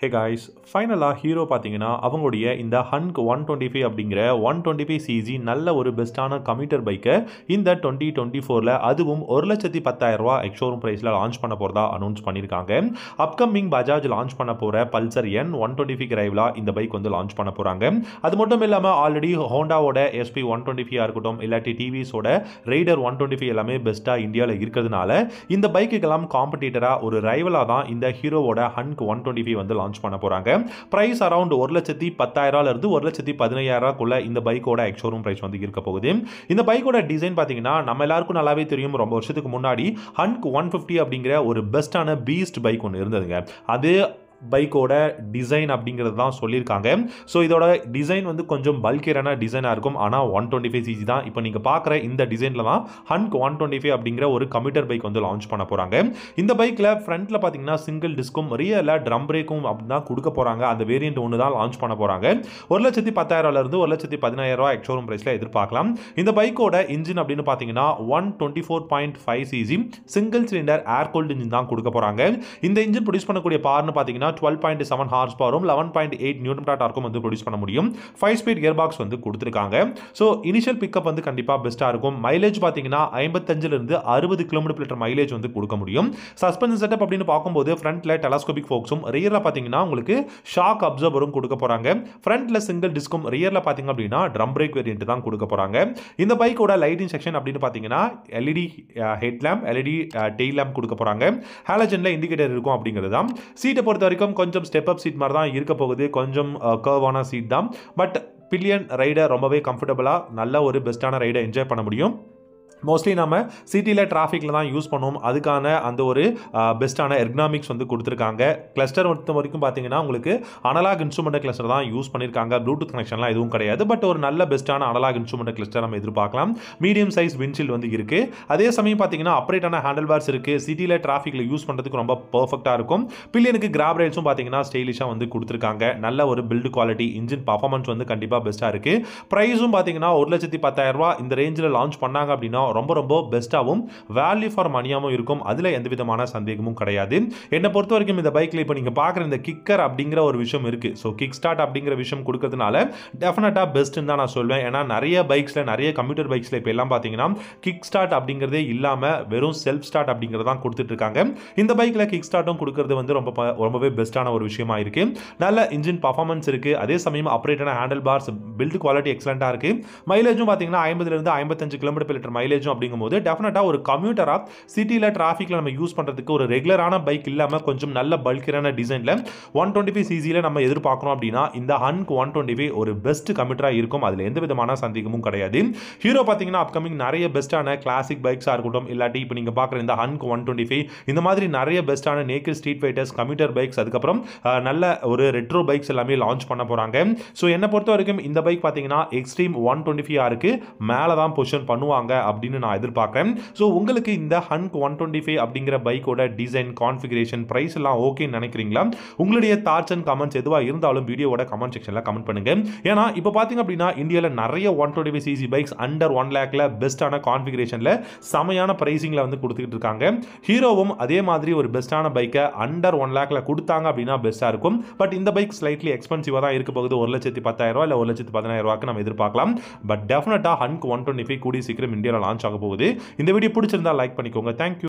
hey guys ஃபைனலாக hero பார்த்தீங்கன்னா அவங்களுடைய இந்த ஹன்க் ஒன் டுவெண்ட்டி ஃபைவ் அப்படிங்கிற ஒன் டுவெண்ட்டி ஃபைவ் சிஜி நல்ல ஒரு பெஸ்ட்டான கம்யூட்டர் பைக்கை இந்த டுவெண்ட்டி டுவெண்ட்டி ஃபோரில் அதுவும் ஒரு லட்சத்தி பத்தாயிரரூவா எக்ஷோரூம் ப்ரைஸில் லான்ச் பண்ண போகிறதா அனௌன்ஸ் பண்ணியிருக்காங்க அப்கமிங் பஜாஜ் லான்ச் பண்ண போகிற Pulsar N one twenty five கிரைவில் இந்த பைக் வந்து லான்ச் பண்ண போகிறாங்க அது மட்டும் இல்லாமல் ஆல்ரெடி ஹோண்டாவோட எஸ்பி ஒன் டுவெண்ட்டி ஃபைவ் இருக்கட்டும் இல்லாட்டி டிவிஸோட ரைடர் ஒன் டுவெண்ட்டி ஃபைவ் எல்லாமே பெஸ்ட்டாக இந்தியாவில் இருக்கிறதுனால இந்த பைக்குக்கெல்லாம் காம்படிட்டராக ஒரு ரைவலாக தான் இந்த ஹீரோவோட ஹன்க் ஒன் டுவெண்ட்டி ஃபைவ் வந்து லான்ச் பண்ண போகிறாங்க ப்ரைஸ் அரௌண்ட் ஒரு லட்சத்தி பத்தாயிரம்லேருந்து ஒரு லட்சத்தி பதினையாயிரக்குள்ள இந்த பைக்கோட எக்ஷோரூம் ப்ரைஸ் வந்து இருக்க போகுது இந்த பைக்கோட டிசைன் பார்த்தீங்கன்னா நம்ம எல்லாருக்கும் நல்லாவே தெரியும் ரொம்ப வருஷத்துக்கு முன்னாடி ஹன்க் ஒன் ஃபிஃப்டி அப்படிங்கிற ஒரு பெஸ்ட்டான பீஸ்ட் பைக் ஒன்று இருந்ததுங்க அது பைக்கோட டிசைன் அப்படிங்கிறது தான் சொல்லியிருக்காங்க ஸோ இதோட டிசைன் வந்து கொஞ்சம் பல்கியரான டிசைனாக இருக்கும் ஆனால் ஒன் டுவெண்ட்டி ஃபைவ் சிசி தான் இப்போ நீங்கள் பார்க்குற இந்த டிசைனில் தான் ஹன்க் ஒன் டுவெண்ட்டி ஃபைவ் அப்படிங்கிற ஒரு கம்யூட்டர் பைக் வந்து லான்ச் பண்ண போகிறாங்க இந்த பைக்கில் ஃப்ரண்ட்டில் பார்த்தீங்கன்னா சிங்கிள் டிஸ்க்கும் ரியலில் ட்ரம் பிரேக்கும் அப்படி தான் கொடுக்க போகிறாங்க அந்த வேரியண்ட் ஒன்று தான் லான்ச் பண்ண போகிறாங்க ஒரு லட்சத்தி பத்தாயிரம்லேருந்து ஒரு லட்சத்தி பதினாயிரம் ரூபா எக்ஷோரூம் ப்ரைஸில் எதிர்பார்க்கலாம் இந்த பைக்கோட இன்ஜின் அப்படின்னு பார்த்தீங்கன்னா one twenty four point five cc single cylinder air cooled engine தான் கொடுக்க போகிறாங்க இந்த இன்ஜின் ப்ரொடியூஸ் பண்ணக்கூடிய பார்னு பார்த்தீங்கன்னா டுவெல் பாயிண்ட் செவன் ஹார்ஸ் பவரும் லெவன் பாயிண்ட் எயிட் நியூட்டன் டார்க்கும் வந்து ப்ரொடியூஸ் பண்ண முடியும் ஃபைவ் ஸ்பீட் கியர் பாக்ஸ் வந்து கொடுத்துருக்காங்க ஸோ இனிஷியல் பிக்கப் வந்து கண்டிப்பாக பெஸ்ட்டாக இருக்கும் மைலேஜ் பார்த்தீங்கன்னா ஐம்பத்தஞ்சிலிருந்து அறுபது கிலோமீட்டர் லிட்டர் மைலேஜ் வந்து கொடுக்க முடியும் சஸ்பென்ஷன் செட்டப் அப்படின்னு பார்க்கும்போது ஃப்ரண்ட்டில் டெலாஸ்கோபிக் ஃபோக்ஸும் ரியரில் பார்த்தீங்கன்னா உங்களுக்கு ஷாக் அப்சர்வரும் கொடுக்க போகிறாங்க ஃப்ரண்ட்டில் சிங்கிள் டிஸ்க்கும் ரியரில் பார்த்தீங்க அப்படின்னா ட்ரம் பிரேக் வேரியன்ட் தான் கொடுக்க போகிறாங்க இந்த பைக்கோட லைட்டிங் செக்ஷன் அப்படின்னு பார்த்தீங்கன்னா LED head lamp LED tail lamp கொடுக்க போகிறாங்க ஹாலஜனில் இண்டிகேட்டர் இருக்கும் அப்படிங்கிறது தான் சீட்டை பொறுத்த வரைக்கும் கொஞ்சம் ஸ்டெப் அப் சீட் மாதிரி தான் இருக்க போகுது கொஞ்சம் கர்வான சீட் தான் பட் பில்லியன் ரைடை ரொம்பவே கம்ஃபர்டபுளாக நல்ல ஒரு பெஸ்ட்டான ரைடை என்ஜாய் பண்ண முடியும் மோஸ்ட்லி நம்ம சிட்டியில் டிராஃபிக்கில் தான் யூஸ் பண்ணுவோம் அதுக்கான அந்த ஒரு பெஸ்ட்டான எர்கனாமிக்ஸ் வந்து கொடுத்துருக்காங்க கிளஸ்டர் பொறுத்த வரைக்கும் பார்த்தீங்கன்னா உங்களுக்கு அனலாக் இன்ஸ்ட்ருமெண்ட் கிளஸ்டர் தான் யூஸ் பண்ணியிருக்காங்க ப்ளூடூத் கனெக்ஷன்லாம் எதுவும் கிடையாது பட் ஒரு நல்ல பெஸ்ட்டான அனலாக் இன்ஸ்ட்ருமெண்ட் கிளஸ்டர் நம்ம எதிர்பார்க்கலாம் மீடியம் சைஸ் விண்ட்ஷீல்ட் வந்து இருக்குது அதே சமயம் பார்த்தீங்கன்னா அப்ரேட்டான ஹேண்டில் பார்ஸ் இருக்குது சிட்டியில் டிராஃபிக்கில் யூஸ் பண்ணுறதுக்கு ரொம்ப பர்ஃபெக்டாக இருக்கும் பில்லியனுக்கு கிராப் ரைட்ஸும் பார்த்தீங்கன்னா ஸ்டைலிஷாக வந்து கொடுத்துருக்காங்க நல்ல ஒரு பில்டு குவாலிட்டி இன்ஜின் பர்ஃபார்மன்ஸ் வந்து கண்டிப்பாக பெஸ்ட்டாக இருக்குது ப்ரைஸும் பார்த்தீங்கன்னா ஒரு லட்சத்தி பத்தாயிரரூபா இந்த ரேஞ்சில் லான்ச் பண்ணாங்க அப்படின்னா ரொம்ப ரொம்ப பெஸ்ட்டாகவும் வேல்யூ ஃபார் மணியாகவும் இருக்கும் அதில் எந்த விதமான சந்தேகமும் கிடையாது என்னை பொறுத்த வரைக்கும் இந்த பைக்கில் இப்போ நீங்கள் பார்க்குற இந்த கிக்கர் அப்படிங்கிற ஒரு விஷயம் இருக்குது ஸோ கிக் ஸ்டார்ட் அப்படிங்கிற விஷயம் கொடுக்கறதுனால டெஃபினட்டாக பெஸ்ட்டுன்னு தான் நான் சொல்வேன் ஏன்னா நிறைய பைக்ஸில் நிறைய கம்ப்யூட்டர் பைக்ஸில் இப்போ எல்லாம் பார்த்தீங்கன்னா கிக் ஸ்டார்ட் அப்படிங்கிறதே இல்லாமல் வெறும் செல்ஃப் ஸ்டார்ட் அப்படிங்கிறது தான் கொடுத்துட்டு இருக்காங்க இந்த பைக்கில் கிக் ஸ்டார்ட்டும் கொடுக்கறது வந்து ரொம்ப ரொம்பவே பெஸ்ட்டான ஒரு விஷயமா இருக்கு நல்ல இன்ஜின் பர்ஃபார்மன்ஸ் இருக்குது அதே சமயம் ஆப்ரேட்டான ஹேண்டில் பார்ஸ் பில்டு குவாலிட்டி எக்ஸலண்ட்டாக இருக்குது மைலேஜும் பார்த்தீங்கன்னா ஐம்பதுலேருந்து ஐம்பத்தஞ்சு கிலோமீட்டர் லிட்டர் மைலேஜும் அப்படிங்கும்போது டெஃபினட்டாக ஒரு கம்யூட்டராக சிட்டியில் டிராஃபிக்கில் நம்ம யூஸ் பண்ணுறதுக்கு ஒரு ரெகுலரான பைக் இல்லாமல் கொஞ்சம் நல்ல பல்கிரான டிசைனில் ஒன் டுவெண்ட்டி ஃபைவ் சிசியில் நம்ம எதிர்பார்க்குறோம் அப்படின்னா இந்த ஹன்க் ஒன் டுவெண்ட்டி ஃபைவ் ஒரு பெஸ்ட் கம்யூட்டராக இருக்கும் அதில் எந்த விதமான சந்தேகமும் கிடையாது ஹீரோ பார்த்தீங்கன்னா அப்கமிங் நிறைய பெஸ்ட்டான கிளாசிக் பைக்ஸாக இருக்கட்டும் இல்லாட்டி இப்போ நீங்கள் பார்க்குற இந்த ஹன்க் ஒன் டுவெண்ட்டி ஃபைவ் இந்த மாதிரி நிறைய பெஸ்ட்டான naked street fighters commuter bikes அதுக்கப்புறம் நல்ல ஒரு ரெட்ரோ பைக்ஸ் எல்லாமே லான்ச் பண்ண போகிறாங்க ஸோ என்னை பொறுத்த வரைக்கும் இந்த பைக் பார்த்தீங்கன்னா எக்ஸ்ட்ரீம் ஒன் டுவெண்ட்டி ஃபைவ் ஆருக்கு மேலே தான் பொசிஷன் பண்ணுவாங்க அப்படின்னு நான் எதிர்பார்க்குறேன் ஸோ உங்களுக்கு இந்த ஹன்க் ஒன் டுவெண்ட்டி ஃபைவ் அப்படிங்கிற பைக்கோட டிசைன் கான்ஃபிகரேஷன் ப்ரைஸ் எல்லாம் ஓகேன்னு நினைக்கிறீங்களா உங்களுடைய தாட்ஸ் அண்ட் கமெண்ட்ஸ் எதுவாக இருந்தாலும் வீடியோவோட கமெண்ட் செக்ஷனில் கமெண்ட் பண்ணுங்க ஏன்னா இப்போ பார்த்தீங்க அப்படின்னா இந்தியாவில் நிறைய one twenty five cc bikes under one லேக்கில் பெஸ்ட்டான கான்ஃபிகரேஷனில் செமையான ப்ரைஸிங்கில் வந்து கொடுத்துக்கிட்டு இருக்காங்க ஹீரோவும் அதே மாதிரி ஒரு பெஸ்ட்டான பைக்கை அண்டர் ஒன் லேக்கில் கொடுத்தாங்க அப்படின்னா பெஸ்ட்டாக இருக்கும் பட் இந்த பைக் ஸ்லைட்லி எக்ஸ்பென்சிவாக தான் இருக்க போகுது ஒரு லட்சத்தி பத்தாயிரம் இல்லை ஒரு லட்சத்தி பதினாயிரம் ரூபாய்க்கு நம்ம எதிர்பார்க்கலாம் பட் டெஃபினட்டாக ஹன்க் ஒன் டுவெண்ட்டி ஃபைவ் கூடிய சீக்கிரம் இந்தியாவில் லான்ச் ஆக போகுது இந்த வீடியோ பிடிச்சிருந்தா லைக் பண்ணிக்கோங்க தேங்க்யூ